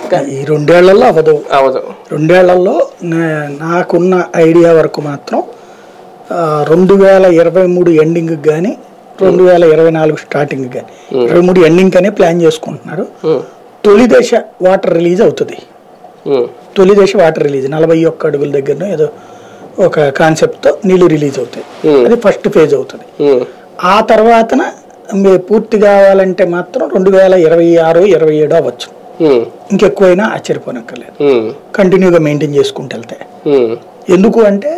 ఈ రెండేళ్లలో అవ్వదు అవదు రెండేళ్లలో నా- నాకున్న ఐడియా వరకు మాత్రం ఆ, రెండు వేల ఇరవై మూడు ఎండింగ్ కానీ రెండు వేల ఇరవై నాలుగు స్టార్టింగ్ కానీ ఇరవై మూడు ఎండింగ్ అనే ప్లాన్ చేసుకుంటున్నారు ఉమ్, తొలి దశ వాటర్ రిలీజ్ అవుతుంది ఉమ్, తొలి దశ వాటర్ రిలీజ్ నలభై ఒక్క అడుగుల దగ్గర ఏదో ఒక కాన్సెప్ట్తో నీళ్లు రిలీజ్ అవుతాయి Hmm. అది ఫస్ట్ ఫేజ్ అవుతుంది ఉమ్, ఆ తర్వాతన మీ పూర్తి కావాలంటే మాత్రం రెండు వేల ఇరవై ఆరు ఇరవై ఏడు అవ్వచ్చు ఉమ్, ఇంకెక్కువైనా ఆశ్చర్యపోనక్కర్లేదు ఉమ్, కంటిన్యూగా మెయింటైన్ చేసుకుంటూ వెళ్తే ఉమ్, ఎందుకు అంటే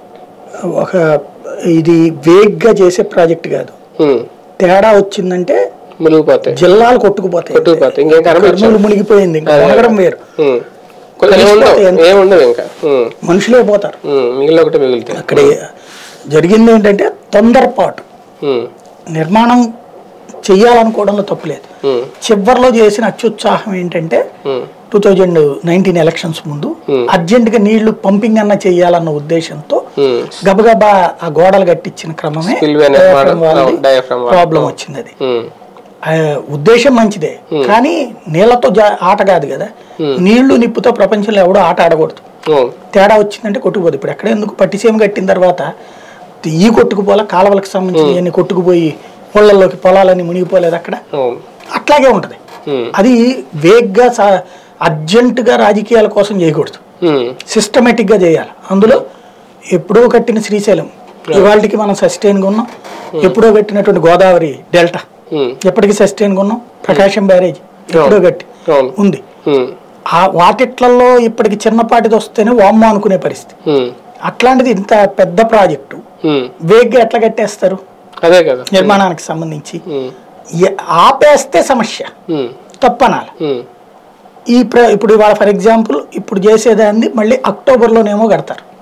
ఒక ఇది వేగ్గా చేసే ప్రాజెక్ట్ కాదు ఉమ్. తేడా వచ్చిందంటే మునిగిపోతాయి జిల్లాలు కొట్టుకుపోతాయి కొట్టుకుపోతాయి ఇంకేం కనబడచ్చు కర్నూలు మునిగిపోయింది ఇంకా మునగడం వేరు ఉమ్. కొంచెం ఏముండవు ఏముండవు ఇంకా ఉమ్, మనుషులే పోతారు ఉమ్, మిగిలిన ఒకటి మిగులుతాయి అక్కడ జరిగింది ఏంటంటే తొందరపాటు ఉమ్, నిర్మాణం చెయ్యాలనుకోవడంలో తప్పులేదు ఉమ్, చివరిలో చేసిన అత్యుత్సాహం ఏంటంటే um, two thousand nineteen elections ముందు అర్జెంటుగా నీళ్లు పంపింగ్ అన్న చెయ్యాలన్న ఉద్దేశంతో ఉమ్. గబగబా ఆ గోడలు కట్టించిన క్రమమే Spillway నిర్మాణం, diaphragm వాడడం. ప్రాబ్లం వచ్చింది అది ఉమ్, ఆ, ఉద్దేశం మంచిదే కానీ నీళ్లతో జా- ఆట కాదు కదా నీళ్లు నిప్పుతో ప్రపంచంలో ఎవడో ఆట ఆడకూడదు ఉమ్, తేడా వచ్చిందంటే కొట్టుకుపోదు ఇప్పుడు ఎక్కడ ఎందుకు పట్టిసీమ కట్టిన తర్వాత ఈ కొట్టుకుపోలే కాలువలకు సంబంధించి అన్ని కొట్టుకుపోయి పొలాల్లోకి పొలాలన్నీ మునిగిపోలేదు అక్కడ ఉమ్, అట్లాగే ఉంటుంది ఉమ్, అది వేగ్గా సా- అర్జెంటుగా రాజకీయాల కోసం చేయకూడదు ఉమ్, సిస్టమేటిక్గా చేయాలి అందులో ఎప్పుడో కట్టిన శ్రీశైలం ఇవాళకి మనం సస్టైన్గా ఉన్నాం ఎప్పుడో కట్టినటువంటి గోదావరి డెల్టా ఉమ్, ఎప్పటికీ సస్టైన్గా ఉన్నాం ప్రకాశం బ్యారేజ్ ఎప్పుడో కట్టి అవును ఉంది ఉమ్, ఆ వాటిట్లలో ఇప్పటికి చిన్నపాటిది వస్తేనే వామ్మ అనుకునే పరిస్థితి ఉమ్, అట్లాంటిది ఇంత పెద్ద ప్రాజెక్టు ఉమ్. వేగ్గా ఎట్లా కట్టేస్తారు అదే కదా నిర్మాణానికి సంబంధించి ఉమ్, ఎ- ఆపేస్తే సమస్య ఉమ్, తప్పనాలి ఉమ్, ఈ ప్ర ఇప్పుడు ఇవాళ ఫర్ ఎగ్జాంపుల్ ఇప్పుడు చేసేదాన్ని మళ్ళీ అక్టోబర్లోనేమో కడతారు